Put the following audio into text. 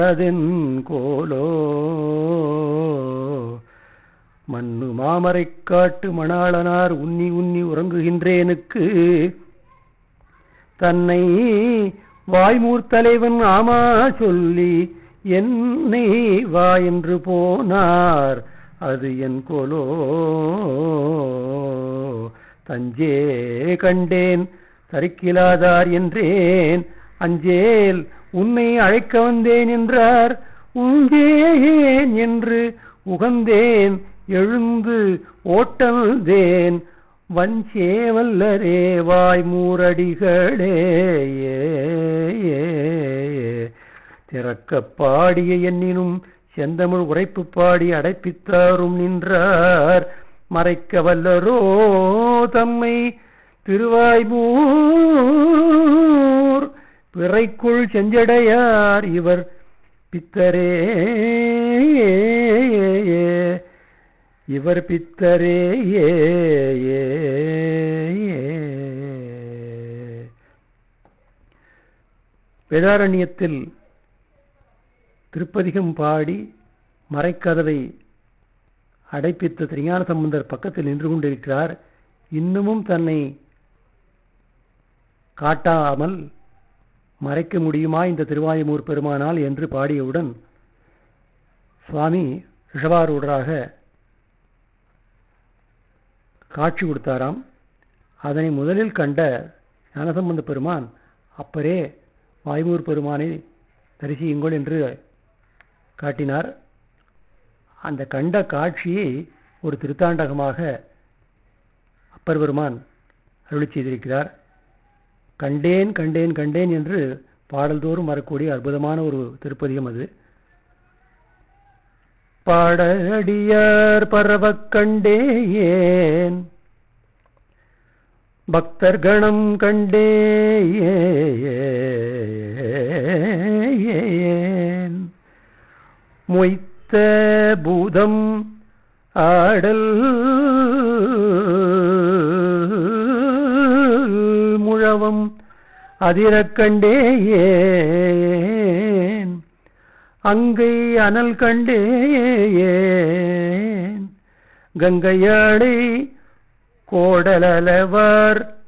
அதென் கோலோ மண்ணு மாமரைக் காட்டு மணாளனார் உன்னி உன்னி உறங்குகின்றேனுக்கு தன்னை வாய்மூர் தலைவன் ஆமா சொல்லி என்னை வா என்று போனார் அது என் கோலோ தஞ்சே கண்டேன் தரிக்கிலாதார் என்றேன் அஞ்சேல் உன்னை அழைக்க வந்தேன் என்றார் உங்கேன் என்று உகந்தேன் எழுந்து ஓட்டல்தேன் வஞ்சேவல்லரே வாய் மூரடிகளே திறக்க பாடிய எண்ணினும் செந்தமிழ் உரைப்பு பாடி அடைப்பித்தாரும் நின்றார் மறைக்க வல்லரோ தம்மை திருவாய்மூர் பிறைக்குள் செஞ்சடையார் இவர் பித்தரே இவர் பித்தரே ஏ ஏ வேதாரண்யத்தில் திருப்பதிகம் பாடி மறைக்கதவை அடைப்பித்த திருஞான சம்பந்தர் பக்கத்தில் நின்று கொண்டிருக்கிறார் இன்னமும் தன்னை காட்டாமல் மறைக்க முடியுமா இந்த திருவாயுமூர் பெருமானால் என்று பாடியவுடன் சுவாமி ரிஷபாரூடராக காட்சி கொடுத்தாராம் அதனை முதலில் கண்ட ஞானசம்பந்த பெருமான் அப்பரே வாய்மூர் பெருமானை தரிசியுங்கள் என்று காட்டினார் அந்த கண்ட காட்சியை ஒரு திருத்தாண்டகமாக அப்பர் பெருமான் அருளி செய்திருக்கிறார் கண்டேன் கண்டேன் கண்டேன் என்று பாடல்தோறும் வரக்கூடிய அற்புதமான ஒரு திருப்பதிகம் அது பாடடியார் பரவக் கண்டேன் பக்தர் கணம் கண்டேன் மொய்த்த பூதம் ஆடல் முழவம் அதிரக் கண்டேன் அங்கை அனல் கண்டேன் கங்கையாடை கோடலவர்